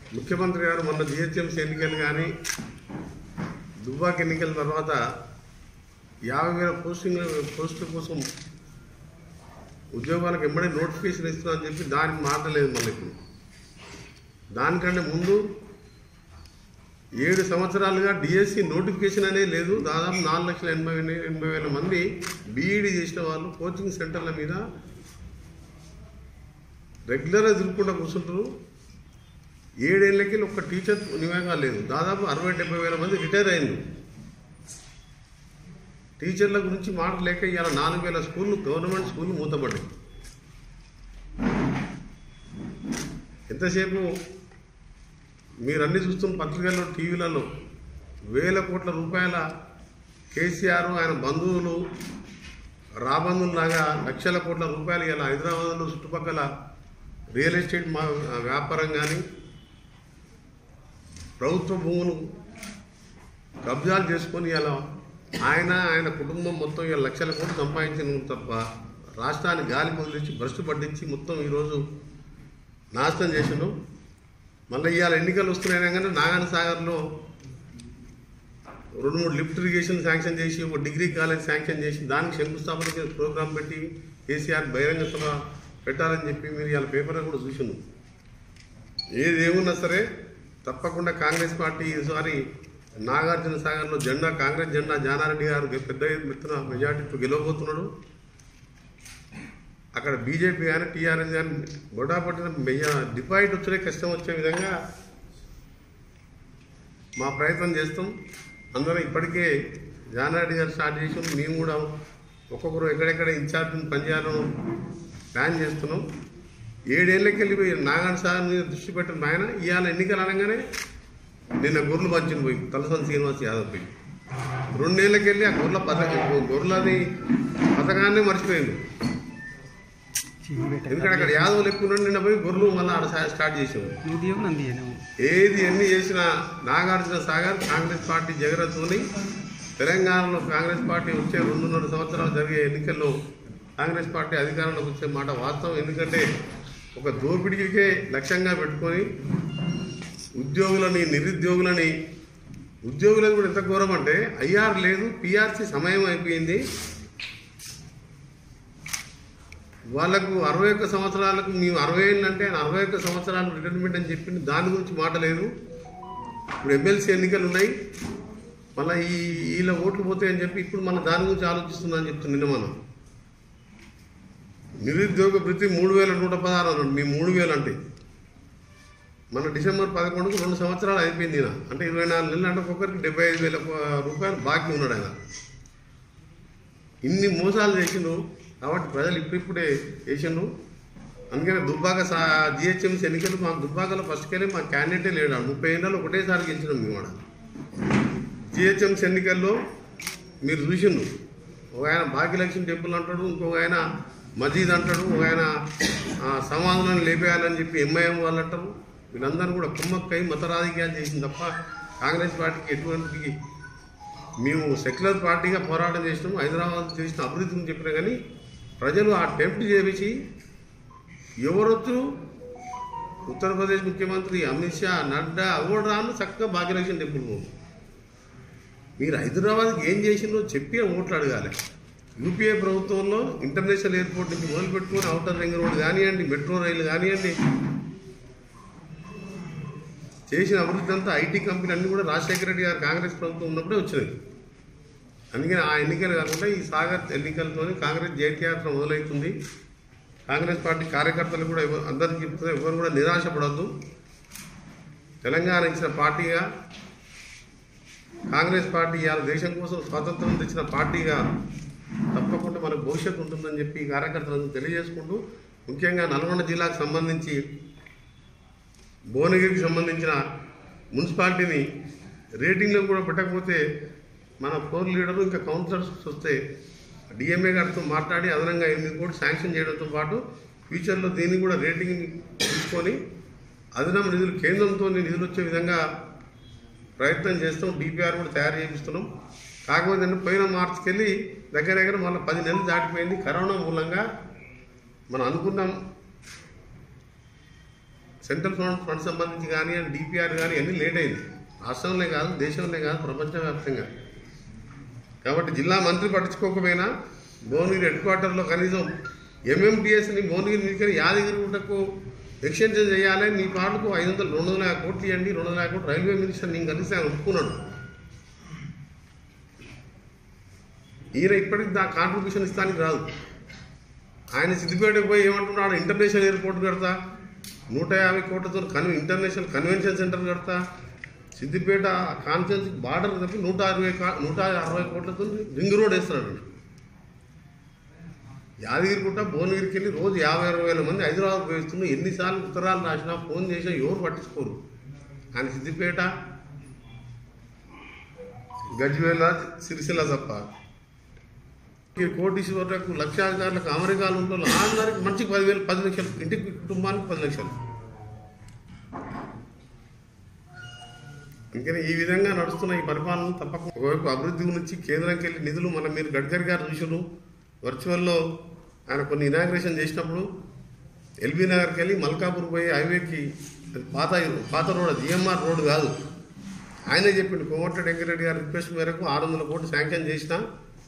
ముఖ్యమంత్రి గారు మొన్న జిహెచ్ఎంసీ ఎన్నికలు కానీ దుబ్బాక ఎన్నికల తర్వాత యాభై వేల పోస్టింగ్ పోస్టుల కోసం ఉద్యోగాలకు ఎంబడే నోటిఫికేషన్ ఇస్తున్నా అని చెప్పి దానికి మాటలేదు మళ్ళీ ఇప్పుడు దానికంటే ముందు ఏడు సంవత్సరాలుగా డిఎస్సి నోటిఫికేషన్ అనేది లేదు దాదాపు నాలుగు లక్షల ఎనభై వేల- ఎనభై వేల మంది బీఈడి చేసిన వాళ్ళు కోచింగ్ సెంటర్ల మీద రెగ్యులర్గా తిరుగుకుండా కూర్చుంటారు ఏడేళ్ళకి ఒక టీచర్ నివేగా లేదు దాదాపు అరవై డెబ్బై వేల మంది రిటైర్ అయింది టీచర్ల గురించి మాట లేక ఇవాళ నాలుగు వేల స్కూళ్ళు గవర్నమెంట్ స్కూళ్ళు మూతపడ్డాయి ఎంతసేపు మీరన్నీ చూస్తున్న పత్రికల్లో టీవీలలో వేల కోట్ల రూపాయల కేసీఆర్ ఆయన బంధువులు రాబంధువులాగా లక్షల కోట్ల రూపాయలు ఇలా హైదరాబాద్లో చుట్టుపక్కల రియల్ ఎస్టేట్ మా వ్యాపారం కానీ ప్రభుత్వ భూములు కబ్జాలు చేసుకొని ఇలా ఆయన ఆయన కుటుంబం మొత్తం ఇలా లక్షల కోట్లు సంపాదించిన తప్ప రాష్ట్రాన్ని గాలి కుదిరించి భ్రష్టు పట్టించి మొత్తం ఈరోజు నాశనం చేసిండు మళ్ళీ ఇవాళ ఎన్నికలు వస్తున్నాయి కానీ నాగాన సాగర్లో రెండు మూడు లిఫ్ట్ ఇరిగేషన్ శాంక్షన్ చేసి ఒక డిగ్రీ కాలేజ్ శాంక్షన్ చేసి దానికి శంకుస్థాపన చేసి ప్రోగ్రాం పెట్టి కేసీఆర్ బహిరంగ సభ పెట్టాలని చెప్పి మీరు ఇవాళ పేపర్లో కూడా చూసిండు ఏది ఏమున్నా సరే తప్పకుండా కాంగ్రెస్ పార్టీ ఈసారి నాగార్జున సాగర్లో జెండా కాంగ్రెస్ జెండా జానారెడ్డి గారు పెద్ద ఎత్తున మెజార్టీతో గెలవబోతున్నాడు అక్కడ బీజేపీ కానీ టీఆర్ఎస్ కానీ బొటాపట్టిన మెయ్య డిపాజిట్ వచ్చే కష్టం వచ్చే విధంగా మా ప్రయత్నం చేస్తాం అందరం ఇప్పటికే జానారెడ్డి గారు స్టార్ట్ చేసాం మేము కూడా ఒక్కొక్కరు ఎక్కడెక్కడ ఇన్ఛార్జ్ పనిచేయాలని ప్లాన్ చేస్తున్నాం ఏడేళ్ళకి వెళ్ళిపోయి నాగార్జున సాగర్ మీద దృష్టి పెట్టిన ఆయన ఇవాళ ఎన్నికలు అనగానే నిన్న గొర్రెలు పంచిన పోయి తలసాని శ్రీనివాస్ యాదవ్ పోయి రెండేళ్ళకి వెళ్ళి ఆ గొర్రెల పథకం గొర్రెలని పథకాన్ని మర్చిపోయింది ఎందుకంటే అక్కడ యాదవులు ఎక్కువ ఉండి నిన్న పోయి గొర్రెలు మళ్ళీ ఆడ సా- స్టార్ట్ చేసాము నువ్వు నంది నువ్వు ఏది ఎన్ని చేసినా నాగార్జున సాగర్ కాంగ్రెస్ పార్టీ జగరత్తుని తెలంగాణలో కాంగ్రెస్ పార్టీ వచ్చే రెండున్నర సంవత్సరాలు జరిగే ఎన్నికల్లో కాంగ్రెస్ పార్టీ అధికారంలోకి వచ్చే మాట వాస్తవం ఎందుకంటే ఒక దోపిడీకే లక్ష్యంగా పెట్టుకొని ఉద్యోగులని నిరుద్యోగులని ఉద్యోగులను కూడా ఎంత ఘోరం అంటే ఐఆర్ లేదు పిఆర్సీ సమయం అయిపోయింది వాళ్ళకు అరవై ఒక్క సంవత్సరాలకు మేము అరవై ఏళ్ళు అంటే ఆయన అరవై ఒక్క సంవత్సరాలు రిటైర్మెంట్ అని చెప్పింది దాని గురించి మాట లేదు ఇప్పుడు ఎమ్మెల్సీ ఎన్నికలు ఉన్నాయి మళ్ళీ ఈ వీళ్ళ ఓట్లు పోతాయని చెప్పి ఇప్పుడు మళ్ళీ దాని గురించి ఆలోచిస్తుందని చెప్తుంది నిన్న మనం నిరుద్యోగ భృతి మూడు వేల నూట పదహారు అన్నాడు మీ మూడు వేలు అంటే మన డిసెంబర్ పదకొండుకు రెండు సంవత్సరాలు అయిపోయింది ఈయన అంటే ఇరవై నాలుగు నెలలు అంటే ఒక్కొక్కరికి డెబ్బై ఐదు వేల రూపాయలు బాకీ ఉన్నాడు ఆయన ఇన్ని మోసాలు చేసిండు కాబట్టి ప్రజలు ఇప్పుడిప్పుడే చేసిండు అందుకని దుబ్బాక సా జిహెచ్ఎంసీ ఎన్నికలు మా దుబ్బాకలో ఫస్ట్కి వెళ్ళి మా క్యాండిడేటే లేడు ముప్పై ఏళ్ళలో ఒకటేసారి గెలిచినాం మేము ఆడ జిహెచ్ఎంసీ ఎన్నికల్లో మీరు చూసిండు ఒక ఆయన భాగ్యలక్ష్మి టెంపుల్ అంటాడు ఇంకొక ఆయన మజీద్ అంటాడు ఒక ఆయన ఆ, సమాధానం లేపేయాలని చెప్పి ఎంఐఎం వాళ్ళు అంటారు వీళ్ళందరూ కూడా కుమ్మక్కై మత రాజకీయాలు చేసింది తప్ప కాంగ్రెస్ పార్టీకి ఎటువంటి మేము సెక్యులర్ పార్టీగా పోరాటం చేసినాం హైదరాబాద్ చేసిన అభివృద్ధిని చెప్పినా కానీ ప్రజలు ఆ టెంప్ట్ చేసి ఎవరొచ్చు ఉత్తరప్రదేశ్ ముఖ్యమంత్రి అమిత్ షా నడ్డా ఎవరు రాను చక్కగా భాగ్యలక్ష్మి టెంపుల్ పోదు మీరు హైదరాబాద్కి ఏం చేసిందో చెప్పి ఓట్లు అడగాలి యూపీఏ ప్రభుత్వంలో ఇంటర్నేషనల్ ఎయిర్పోర్ట్ నుంచి మొదలుపెట్టుకుని అవుటర్ రింగ్ రోడ్ కానివ్వండి మెట్రో రైలు కానివ్వండి చేసిన అభివృద్ధి అంతా ఐటీ కంపెనీ అన్ని కూడా రాజశేఖర రెడ్డి గారు కాంగ్రెస్ ప్రభుత్వం ఉన్నప్పుడే వచ్చినాయి అందుకని ఆ ఎన్నికలు కాకుండా ఈ సాగర్ ఎన్నికలతో కాంగ్రెస్ జైత్యాత్ర మొదలవుతుంది కాంగ్రెస్ పార్టీ కార్యకర్తలు కూడా ఎవ- అందరికీ చెప్తున్నా ఎవరు కూడా నిరాశపడద్దు తెలంగాణ ఇచ్చిన పార్టీగా కాంగ్రెస్ పార్టీ ఇవాళ దేశం కోసం స్వాతంత్రం తెచ్చిన పార్టీగా తప్పకుండా మనకు భవిష్యత్తు ఉంటుందని చెప్పి ఈ కార్యకర్తలను తెలియజేసుకుంటూ ముఖ్యంగా నల్గొండ జిల్లాకు సంబంధించి భువనగిరికి సంబంధించిన మున్సిపాలిటీని రేటింగ్లో కూడా పెట్టకపోతే మన ఫ్లోర్ లీడరు ఇంకా కౌన్సిలర్స్ వస్తే డిఎంఏ గారితో మాట్లాడి అదనంగా ఎనిమిది కోట్లు శాంక్షన్ చేయడంతో పాటు ఫ్యూచర్లో దీన్ని కూడా రేటింగ్ తీసుకొని అదనపు నిధులు కేంద్రంతో నిధులు వచ్చే విధంగా ప్రయత్నం చేస్తాం డిపిఆర్ కూడా తయారు చేపిస్తున్నాం కాకపోతే ఏంటంటే పోయిన మార్చికి వెళ్ళి దగ్గర దగ్గర మళ్ళీ పది నెలలు దాటిపోయింది కరోనా మూలంగా మనం అనుకున్నాం సెంట్రల్ ఫండ్ ఫండ్ సంబంధించి కానీ డిపిఆర్ కానీ అన్నీ లేట్ అయింది రాష్ట్రంలో కాదు దేశంలో కాదు ప్రపంచవ్యాప్తంగా కాబట్టి జిల్లా మంత్రి పట్టించుకోకపోయినా భువనగిరి హెడ్ క్వార్టర్లో కనీసం ఎంఎండిఎస్ని భువనగిరి నుంచి యాదగిరి గుట్టకు ఎక్స్టెన్షన్ చేయాలి మీ పాటకు ఐదు వందలు రెండు వందల యాభై కోట్లు ఇవ్వండి రెండు వందల యాభై కోట్లు రైల్వే మినిస్టర్ నేను కలిసి ఆయన ఒప్పుకున్నాడు ఈయన ఇప్పటికి దా కాంట్రిబ్యూషన్ ఇస్తానికి రాదు ఆయన సిద్దిపేటకు పోయి ఏమంటున్నాడు ఇంటర్నేషనల్ ఎయిర్పోర్ట్ కడతా నూట యాభై కోట్లతో కన్వె ఇంటర్నేషనల్ కన్వెన్షన్ సెంటర్ కడతా సిద్దిపేట కాన్ఫరెన్స్ బార్డర్ తప్పి నూట అరవై కా- నూట అరవై కోట్లతో రింగ్ రోడ్ వేస్తున్నాడు యాదగిరిగుట్ట భువనగిరికి వెళ్ళి రోజు యాభై అరవై వేల మంది హైదరాబాద్ పోయిస్తున్నారు ఎన్నిసార్లు ఉత్తరాలు రాసినా ఫోన్ చేసినా ఎవరు పట్టించుకోరు ఆయన సిద్దిపేట గజ్వేల సిరిసిల్ల తప్ప ఈ కోటీశ్వరులకు లక్షాధికారులకు అమెరికాలు ఉంటారు అందరికి మంచికి పదివేలు పది లక్షలు ఇంటికి కుటుంబానికి పది లక్షలు అందుకని ఈ విధంగా నడుస్తున్న ఈ పరిపాలన తప్పకుండా ఒకవైపు అభివృద్ధి గురించి కేంద్రంకి వెళ్ళి నిధులు మనం మీరు గడ్కరీ గారు చూసారు వర్చువల్లో ఆయన కొన్ని ఇనాగ్రేషన్ చేసినప్పుడు ఎల్బీ నగర్కి వెళ్ళి మల్కాపూర్ పోయి హైవేకి అది పాత పాత రోడ్ జిఎంఆర్ రోడ్ కాదు ఆయనే చెప్పిండు కోమటిరెడ్డి వెంకరెడ్డి గారి రిక్వెస్ట్ మేరకు ఆరు వందల కోట్లు శాంక్షన్ చేసినా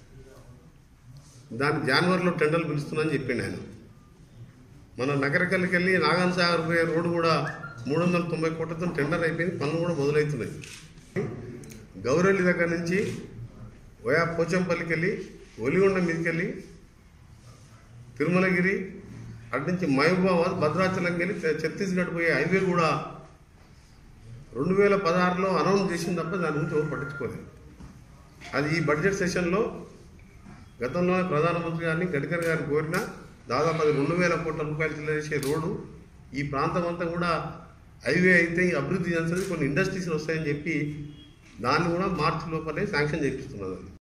దాన్ని జనవరిలో టెండర్లు పిలుస్తున్నానని చెప్పిండు ఆయన మన నగరకల్లికి వెళ్ళి నాగాన్ సాగర్ పోయే రోడ్డు కూడా మూడు వందల తొంభై కోట్లతో టెండర్ అయిపోయింది పనులు కూడా మొదలవుతున్నాయి గౌరెల్లి దగ్గర నుంచి వయా పోచంపల్లికి వెళ్ళి ఒలిగొండ మీదకి వెళ్ళి తిరుమలగిరి అటు నుంచి మహబూబాబాద్ భద్రాచలంకి వెళ్ళి ఛ- ఛత్తీస్గఢ్ పోయే హైవే కూడా రెండు వేల పదహారులో అనౌన్స్ చేసింది తప్ప దాని గురించి ఎవరు పట్టించుకోలేదు అది ఈ బడ్జెట్ సెషన్లో గతంలో ప్రధానమంత్రి గారిని గడ్కరీ గారిని కోరిన దాదాపు అది రెండు వేల కోట్ల రూపాయలు చెల్లించే రోడ్డు ఈ ప్రాంతం అంతా కూడా హైవే అయితే ఈ అభివృద్ధి చెందుతుంది కొన్ని ఇండస్ట్రీస్ వస్తాయని చెప్పి దాన్ని కూడా మార్చి లోపలే శాంక్షన్ చేపిస్తున్నది అది